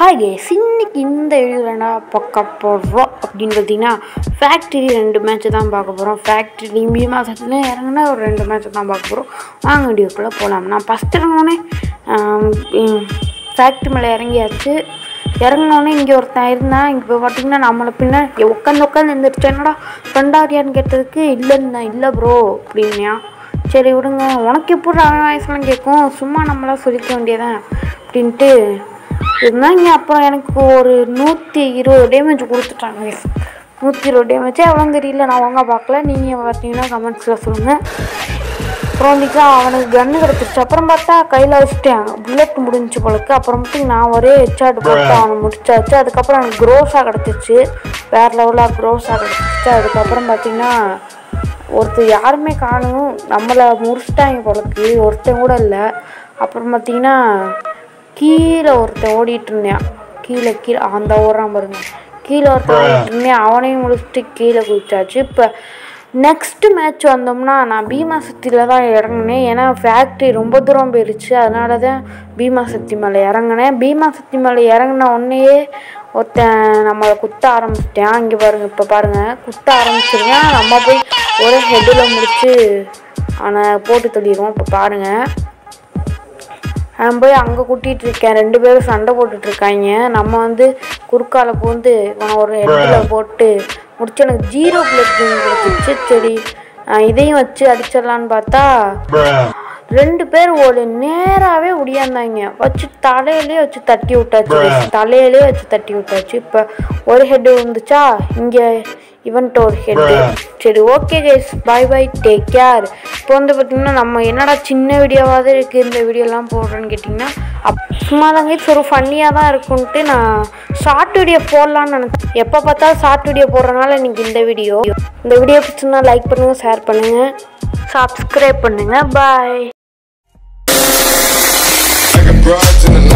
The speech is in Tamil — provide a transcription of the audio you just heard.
ஹாய் கேஸ் இன்னைக்கு இந்த வீடியோவில் என்ன பார்க்க போகிறோம் அப்படின்னு பார்த்தீங்கன்னா ஃபேக்ட்ரி ரெண்டு மேட்ச் தான் பார்க்க போகிறோம் ஃபேக்ட்ரி மீ மாதத்துலேயும் இறங்குனா ஒரு ரெண்டு மேட்ச் தான் பார்க்க போகிறோம் வாங்க வீடியோக்குள்ளே போகலாம் நான் ஃபஸ்ட் இறங்கினோடனே ஃபேக்ட்ரி மேலே இறங்கியாச்சு இறங்கினோடனே இங்கே ஒருத்தன் இருந்தான் இங்கே இப்போ பார்த்தீங்கன்னா நம்மளை பின்ன உட்காந்து உட்காந்து எழுந்திரிச்சு என்னடா ஃப்ரெண்டாரியான்னு கேட்டதுக்கு இல்லைன்னா இல்லை ப்ரோ அப்படின்னா சரி விடுங்க உனக்கு எப்படி அவன் வயசுலாம் கேட்கும் சும்மா நம்மளாம் சொல்லிக்க வேண்டியதான் அப்படின்ட்டு இருந்தாங்க அப்புறம் எனக்கு ஒரு நூற்றி இருபது டேமேஜ் கொடுத்துட்டாங்க நூற்றி இருபது டேமேஜே எவ்வளோ தெரியல நான் ஒழுங்கா பார்க்கல நீங்கள் பார்த்தீங்கன்னா கமெண்ட்ஸில் சொல்லுங்கள் அப்புறம் வந்துட்டு அவனுக்கு கன்று கிடச்சிருச்சு அப்புறம் பார்த்தா கையில் வச்சுட்டேன் புல்லட் முடிஞ்சு போலக்கு அப்புறமேட்டு நான் ஒரே ஹெச்ஆட் போட்டு அவனை முடிச்சாச்சு அதுக்கப்புறம் எனக்கு க்ரோஸாக கிடச்சிச்சு வேறு லெவலாக க்ரோஸாக கிடச்சிச்சு அதுக்கப்புறம் பார்த்தீங்கன்னா ஒருத்தர் யாருமே காணும் நம்மளை முடிச்சிட்டாங்க போலக்கு ஒருத்தன் கூட இல்லை அப்புறம் பார்த்தீங்கன்னா கீழே ஒருத்தன் ஓடிட்டு இருந்தான் கீழே கீழே அந்த ஓடுறான் பாருங்க கீழே ஒருத்தன் ஓடிட்டு இருந்தேன் அவனையும் முடிச்சுட்டு கீழே குதிச்சாச்சு இப்போ நெக்ஸ்ட் மேட்ச் வந்தோம்னா நான் பீமா சக்தியில் தான் இறங்கினேன் ஏன்னா ஃபேக்ட்ரி ரொம்ப தூரம் போயிடுச்சு அதனால தான் பீமா சக்தி மேலே இறங்கினேன் பீமா சக்தி மேலே இறங்கின உடனேயே ஒருத்தன் நம்மளை குத்த ஆரம்பிச்சிட்டான் இங்கே பாருங்க இப்போ பாருங்கள் குத்த ஆரம்பிச்சிருக்கேன் நம்ம போய் ஒரே ஹெட்டில் முடிச்சு அவனை போட்டு தள்ளிடுவோம் இப்போ பாருங்கள் நான் போய் அங்கே கூட்டிகிட்டு இருக்கேன் ரெண்டு பேரும் சண்டை போட்டுட்டு இருக்காங்க நம்ம வந்து குறுக்கால பூந்து இவனை ஒரு ஹெட்டில் போட்டு முடிச்சு எனக்கு ஜீரோ பிளட் கொடுத்துச்சு சரி நான் இதையும் வச்சு அடிச்சிடலான்னு பார்த்தா ரெண்டு பேர் ஒரு நேராகவே ஒடியாந்தாங்க வச்சு தலையிலே வச்சு தட்டி விட்டாச்சு தலையிலே வச்சு தட்டி விட்டாச்சு இப்போ ஒரு ஹெட் வந்துச்சா இங்கே இவன்ட்டு ஒரு ஹெட்டு சரி okay guys bye bye take care இப்போ வந்து பார்த்திங்கன்னா நம்ம என்னடா சின்ன வீடியோவாவது இருக்குது இந்த வீடியோலாம் போடுறேன்னு கேட்டிங்கன்னா அப் சும்மா தாங்க ஒரு ஃபன்னியாக தான் இருக்குன்ட்டு நான் ஷார்ட் வீடியோ போடலான்னு நினச்சேன் எப்போ பார்த்தாலும் ஷார்ட் வீடியோ போடுறனால இன்றைக்கி இந்த வீடியோ இந்த வீடியோ பிடிச்சிருந்தா லைக் பண்ணுங்கள் ஷேர் பண்ணுங்கள் சப்ஸ்கிரைப் பண்ணுங்கள் பாய் I got broads in the